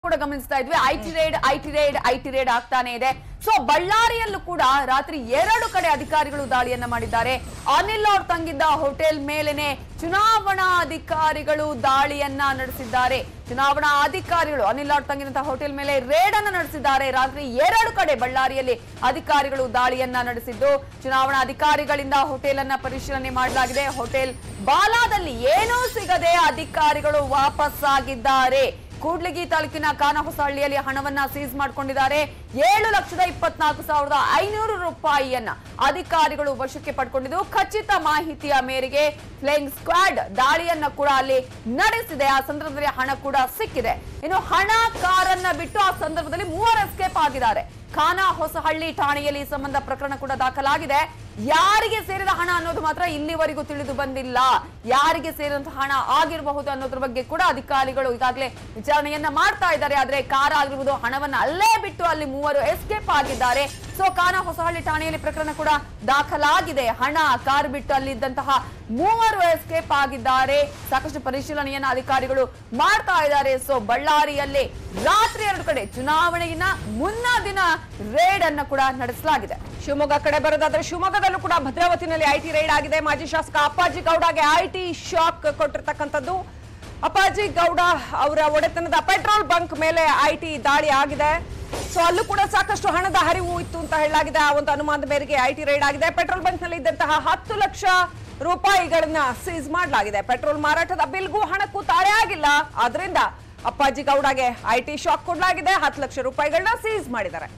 ಕೂಡ ಗಮನಿಸ್ತಾ ಇದ್ವಿ I T raid I T raid I T raid ಆಗ್ತಾನೆ ಇದೆ ಸೊ ಬಳ್ಳಾರಿಯಲ್ಲೂ ಕೂಡ ರಾತ್ರಿ ಎರಡು ಕಡೆ ಅಧಿಕಾರಿಗಳು ದಾಳಿಯನ್ನ ಮಾಡಿದ್ದಾರೆ ಅನಿಲ್ ಅವ್ರು ತಂಗಿದ್ದ ಹೋಟೆಲ್ ಮೇಲೆನೆ ಚುನಾವಣಾ ಅಧಿಕಾರಿಗಳು ದಾಳಿಯನ್ನ ನಡೆಸಿದ್ದಾರೆ ಚುನಾವಣಾ ಅಧಿಕಾರಿಗಳು ಅನಿಲ್ ಅವ್ರು ತಂಗಿದಂತಹ ಹೋಟೆಲ್ ಮೇಲೆ ರೇಡ್ ಅನ್ನ ನಡೆಸಿದ್ದಾರೆ ರಾತ್ರಿ ಎರಡು ಕಡೆ ಬಳ್ಳಾರಿಯಲ್ಲಿ ಅಧಿಕಾರಿಗಳು ದಾಳಿಯನ್ನ ನಡೆಸಿದ್ದು ಚುನಾವಣಾ ಅಧಿಕಾರಿಗಳಿಂದ ಹೋಟೆಲ್ ಅನ್ನ ಪರಿಶೀಲನೆ ಮಾಡಲಾಗಿದೆ ಹೋಟೆಲ್ ಬಾಲಾದಲ್ಲಿ ಏನೂ ಸಿಗದೆ ಅಧಿಕಾರಿಗಳು ವಾಪಸ್ಸಾಗಿದ್ದಾರೆ ಕೂಡ್ಲಿಗಿ ತಾಲೂಕಿನ ಕಾನಹೊಸಹಳ್ಳಿಯಲ್ಲಿ ಹಣವನ್ನ ಸೀಸ್ ಮಾಡಿಕೊಂಡಿದ್ದಾರೆ ಏಳು ಲಕ್ಷದ ಇಪ್ಪತ್ನಾಲ್ಕು ಸಾವಿರದ ಐನೂರು ರೂಪಾಯಿಯನ್ನ ಅಧಿಕಾರಿಗಳು ವಶಕ್ಕೆ ಪಡ್ಕೊಂಡಿದ್ದು ಖಚಿತ ಮಾಹಿತಿಯ ಮೇರೆಗೆ ಫ್ಲೇಯಿಂಗ್ ಸ್ಕ್ವಾಡ್ ದಾಳಿಯನ್ನ ಕೂಡ ಅಲ್ಲಿ ನಡೆಸಿದೆ ಆ ಸಂದರ್ಭದಲ್ಲಿ ಹಣ ಕೂಡ ಸಿಕ್ಕಿದೆ ಇನ್ನು ಹಣ ಕಾರನ್ನ ಬಿಟ್ಟು ಆ ಸಂದರ್ಭದಲ್ಲಿ ಮೂವರು ಎಸ್ಕೇಪ್ ಆಗಿದ್ದಾರೆ ಖಾನ ಹೊಸಹಳ್ಳಿ ಠಾಣೆಯಲ್ಲಿ ಈ ಸಂಬಂಧ ಪ್ರಕರಣ ಕೂಡ ದಾಖಲಾಗಿದೆ ಯಾರಿಗೆ ಸೇರಿದ ಹಣ ಅನ್ನೋದು ಮಾತ್ರ ಇಲ್ಲಿವರೆಗೂ ತಿಳಿದು ಬಂದಿಲ್ಲ ಯಾರಿಗೆ ಸೇರಿದಂತಹ ಹಣ ಆಗಿರಬಹುದು ಅನ್ನೋದ್ರ ಬಗ್ಗೆ ಕೂಡ ಅಧಿಕಾರಿಗಳು ಈಗಾಗಲೇ ವಿಚಾರಣೆಯನ್ನ ಮಾಡ್ತಾ ಇದ್ದಾರೆ ಆದ್ರೆ ಕಾರ ಆಗಿರ್ಬೋದು ಹಣವನ್ನ ಅಲ್ಲೇ ಬಿಟ್ಟು ಅಲ್ಲಿ ಮೂವರು ಎಸ್ಕೇಪ್ ಆಗಿದ್ದಾರೆ ಸೊ ಖಾನ ಹೊಸಹಳ್ಳಿ ಠಾಣೆಯಲ್ಲಿ ಪ್ರಕರಣ ಕೂಡ ದಾಖಲಾಗಿದೆ ಹಣ ಕಾರ್ ಬಿಟ್ಟು ಅಲ್ಲಿದ್ದಂತಹ ಮೂವರು ಎಸ್ಕೇಪ್ ಆಗಿದ್ದಾರೆ ಸಾಕಷ್ಟು ಪರಿಶೀಲನೆಯನ್ನ ಅಧಿಕಾರಿಗಳು ಮಾಡ್ತಾ ಇದ್ದಾರೆ ಸೊ ಬಳ್ಳಾರಿಯಲ್ಲಿ ರಾತ್ರಿ ಎರಡು ಕಡೆ ಚುನಾವಣೆಗಿನ ಮುನ್ನ ದಿನ ರೇಡ್ ಅನ್ನ ಕೂಡ ನಡೆಸಲಾಗಿದೆ ಶಿವಮೊಗ್ಗ ಕಡೆ ಬರೋದಾದ್ರೆ ಶಿವಮೊಗ್ಗದಲ್ಲೂ ಕೂಡ ಭದ್ರಾವತಿನಲ್ಲಿ ಐಟಿ ರೈಡ್ ಆಗಿದೆ ಮಾಜಿ ಶಾಸಕ ಅಪ್ಪಾಜಿ ಗೌಡಗೆ ಐಟಿ ಶಾಕ್ ಕೊಟ್ಟಿರ್ತಕ್ಕಂಥದ್ದು ಅಪ್ಪಾಜಿ ಗೌಡ ಅವರ ಒಡೆತನದ ಪೆಟ್ರೋಲ್ ಬಂಕ್ ಮೇಲೆ ಐಟಿ ದಾಳಿ ಆಗಿದೆ ಸೊ ಅಲ್ಲೂ ಕೂಡ ಸಾಕಷ್ಟು ಹಣದ ಹರಿವು ಇತ್ತು ಅಂತ ಹೇಳಲಾಗಿದೆ ಆ ಒಂದು ಅನುಮಾನದ ಮೇರೆಗೆ ಐಟಿ ರೈಡ್ ಆಗಿದೆ ಪೆಟ್ರೋಲ್ ಬಂಕ್ ನಲ್ಲಿ ಇದ್ದಂತಹ ಹತ್ತು ಲಕ್ಷ ರೂಪಾಯಿಗಳನ್ನ ಸೀಸ್ ಮಾಡಲಾಗಿದೆ ಪೆಟ್ರೋಲ್ ಮಾರಾಟದ ಬಿಲ್ಗೂ ಹಣಕ್ಕೂ ತಾಳೆ ಆಗಿಲ್ಲ ಆದ್ರಿಂದ ಅಪ್ಪಾಜಿ ಗೌಡಗೆ ಐಟಿ ಶಾಕ್ ಕೊಡಲಾಗಿದೆ ಹತ್ತು ಲಕ್ಷ ರೂಪಾಯಿಗಳನ್ನ ಸೀಸ್ ಮಾಡಿದ್ದಾರೆ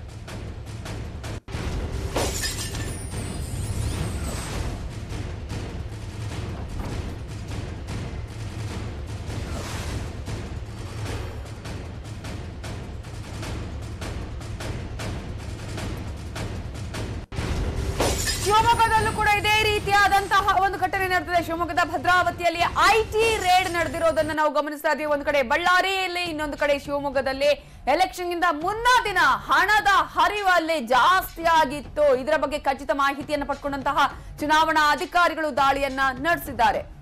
ಶಿವಮೊಗ್ಗದಲ್ಲೂ ಕೂಡ ಇದೇ ರೀತಿಯಾದಂತಹ ಒಂದು ಘಟನೆ ನಡೆದಿದೆ ಶಿವಮೊಗ್ಗದ ಭದ್ರಾವತಿಯಲ್ಲಿ ಐಟಿ ರೇಡ್ ನಡೆದಿರೋದನ್ನ ನಾವು ಗಮನಿಸ್ತಾ ಇದೀವಿ ಒಂದು ಕಡೆ ಬಳ್ಳಾರಿಯಲ್ಲಿ ಇನ್ನೊಂದು ಕಡೆ ಶಿವಮೊಗ್ಗದಲ್ಲಿ ಎಲೆಕ್ಷನ್ ಗಿಂತ ಮುನ್ನ ದಿನ ಹಣದ ಹರಿವು ಅಲ್ಲಿ ಜಾಸ್ತಿ ಆಗಿತ್ತು ಇದರ ಬಗ್ಗೆ ಖಚಿತ ಮಾಹಿತಿಯನ್ನು ಪಡ್ಕೊಂಡಂತಹ ಚುನಾವಣಾ ಅಧಿಕಾರಿಗಳು ದಾಳಿಯನ್ನ ನಡೆಸಿದ್ದಾರೆ